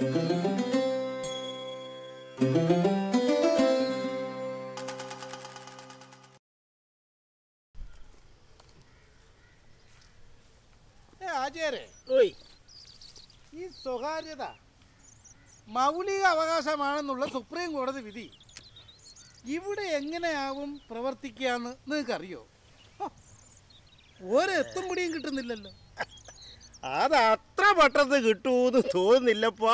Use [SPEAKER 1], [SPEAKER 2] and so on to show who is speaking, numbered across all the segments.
[SPEAKER 1] ഏ ആചാര്യ
[SPEAKER 2] ഓയ്
[SPEAKER 1] ഈ സ്വകാര്യത മൗലിക അവകാശമാണെന്നുള്ള സുപ്രീം കോടതി വിധി ഇവിടെ എങ്ങനെയാവും പ്രവർത്തിക്കാന്ന് നിങ്ങൾക്കറിയോ ഹോ, ഒരെത്തും പിടിയും കിട്ടുന്നില്ലല്ലോ
[SPEAKER 2] അത് അത്ര പെട്ടെന്ന് കിട്ടൂന്ന് തോന്നുന്നില്ലപ്പാ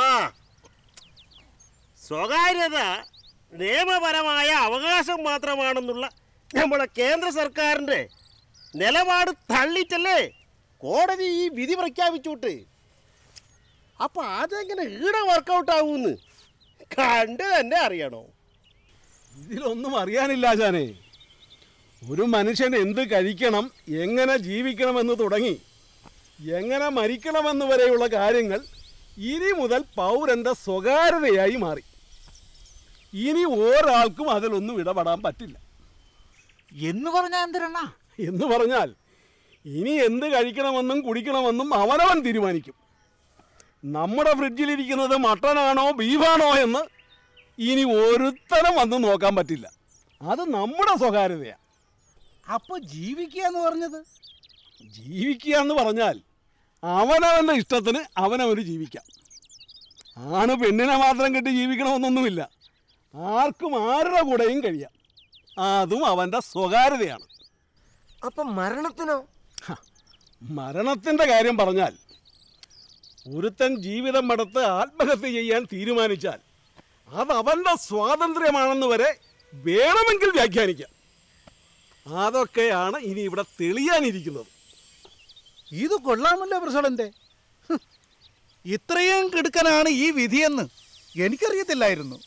[SPEAKER 2] സ്വകാര്യത നിയമപരമായ അവകാശം മാത്രമാണെന്നുള്ള നമ്മളെ കേന്ദ്ര സർക്കാരിൻ്റെ നിലപാട് തള്ളിച്ചല്ലേ കോടതി ഈ വിധി പ്രഖ്യാപിച്ചുവിട്ട് അപ്പൊ അതെങ്ങനെ ഈടെ വർക്കൗട്ട് ആവൂന്ന് കണ്ട് തന്നെ അറിയണോ
[SPEAKER 3] ഇതിലൊന്നും അറിയാനില്ല ആശാനെ ഒരു മനുഷ്യൻ എന്ത് കഴിക്കണം എങ്ങനെ ജീവിക്കണമെന്ന് തുടങ്ങി എങ്ങനെ മരിക്കണമെന്ന് വരെയുള്ള കാര്യങ്ങൾ ഇനി മുതൽ പൗരന്റെ സ്വകാര്യതയായി മാറി ഇനി ഒരാൾക്കും അതിലൊന്നും ഇടപെടാൻ പറ്റില്ല
[SPEAKER 4] എന്ന് പറഞ്ഞാൽ എന്തിനാ
[SPEAKER 3] എന്ന് പറഞ്ഞാൽ ഇനി എന്ത് കഴിക്കണമെന്നും കുടിക്കണമെന്നും അവനവൻ തീരുമാനിക്കും നമ്മുടെ ഫ്രിഡ്ജിലിരിക്കുന്നത് മട്ടനാണോ ബീഫാണോ എന്ന് ഇനി ഒരുത്തരം വന്ന് നോക്കാൻ പറ്റില്ല അത് നമ്മുടെ സ്വകാര്യതയാണ്
[SPEAKER 1] അപ്പൊ ജീവിക്കുക എന്ന് പറഞ്ഞത്
[SPEAKER 3] ജീവിക്കുക എന്ന് പറഞ്ഞാൽ അവനവൻ്റെ ഇഷ്ടത്തിന് അവനവന് ജീവിക്കാം ആണ് പെണ്ണിനെ മാത്രം കെട്ടി ജീവിക്കണമെന്നൊന്നുമില്ല ആർക്കും ആരുടെ കൂടെയും കഴിയാം അതും അവൻ്റെ സ്വകാര്യതയാണ്
[SPEAKER 2] അപ്പൊ മരണത്തിനോ
[SPEAKER 3] മരണത്തിൻ്റെ കാര്യം പറഞ്ഞാൽ ഒരുത്തൻ ജീവിതം മടുത്ത് ആത്മഹത്യ ചെയ്യാൻ തീരുമാനിച്ചാൽ അത് അവൻ്റെ സ്വാതന്ത്ര്യമാണെന്ന് വരെ വേണമെങ്കിൽ വ്യാഖ്യാനിക്കാം അതൊക്കെയാണ് ഇനി ഇവിടെ തെളിയാനിരിക്കുന്നത്
[SPEAKER 1] ഇത് കൊള്ളാമല്ലോ പ്രസിഡന്റ് ഹ്, ഇത്രയും കിടുക്കനാണ് ഈ വിധിയെന്ന് എനിക്കറിയത്തില്ലായിരുന്നു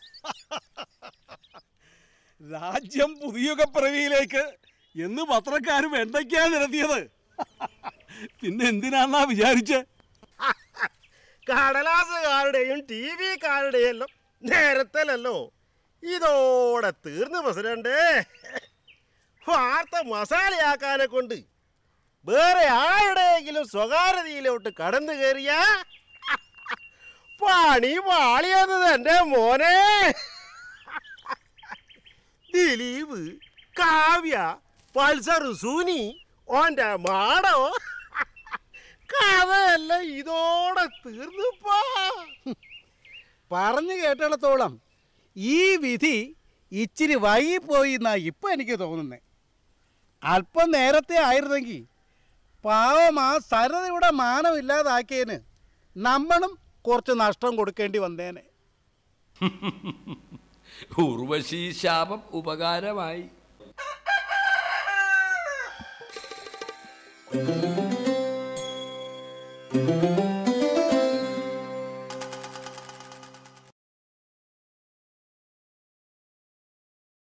[SPEAKER 3] രാജ്യം പുതിയുഗപ്പിറവിയിലേക്ക് എന്ന് പത്രക്കാർ വെണ്ടയ്ക്കാ നിരത്തിയത് പിന്നെ എന്തിനാന്നാ വിചാരിച്ചേ
[SPEAKER 2] കടലാസുകാരുടെയും ടി വിക്കാരുടെയും എല്ലാം നേരത്തലല്ലോ ഇതോടെ തീർന്നു പ്രസിഡന്റ് വാർത്ത മസാലയാക്കാനെ കൊണ്ട് വേറെ ആരുടെയെങ്കിലും സ്വകാര്യതയിലോട്ട് കടന്നു കയറിയ പണി പാളിയത് തന്നെ മോനെ ദിലീപ് കാവ്യ പൾസർ സുനി ഓന്റെ മാടോ കഥയല്ല ഇതോടെ തീർന്നുപ്പാ
[SPEAKER 1] പറഞ്ഞു കേട്ടിടത്തോളം ഈ വിധി ഇച്ചിരി വൈകിപ്പോയി എന്നാ ഇപ്പം എനിക്ക് തോന്നുന്നേ അല്പം നേരത്തെ ആയിരുന്നെങ്കിൽ പാവം ആ സരതയുടെ മാനം ഇല്ലാതാക്കിയതിന് നമ്മളും കുറച്ച് നഷ്ടം കൊടുക്കേണ്ടി വന്നേനെ
[SPEAKER 5] ഉർവശി ശാപം ഉപകാരമായി
[SPEAKER 1] ആ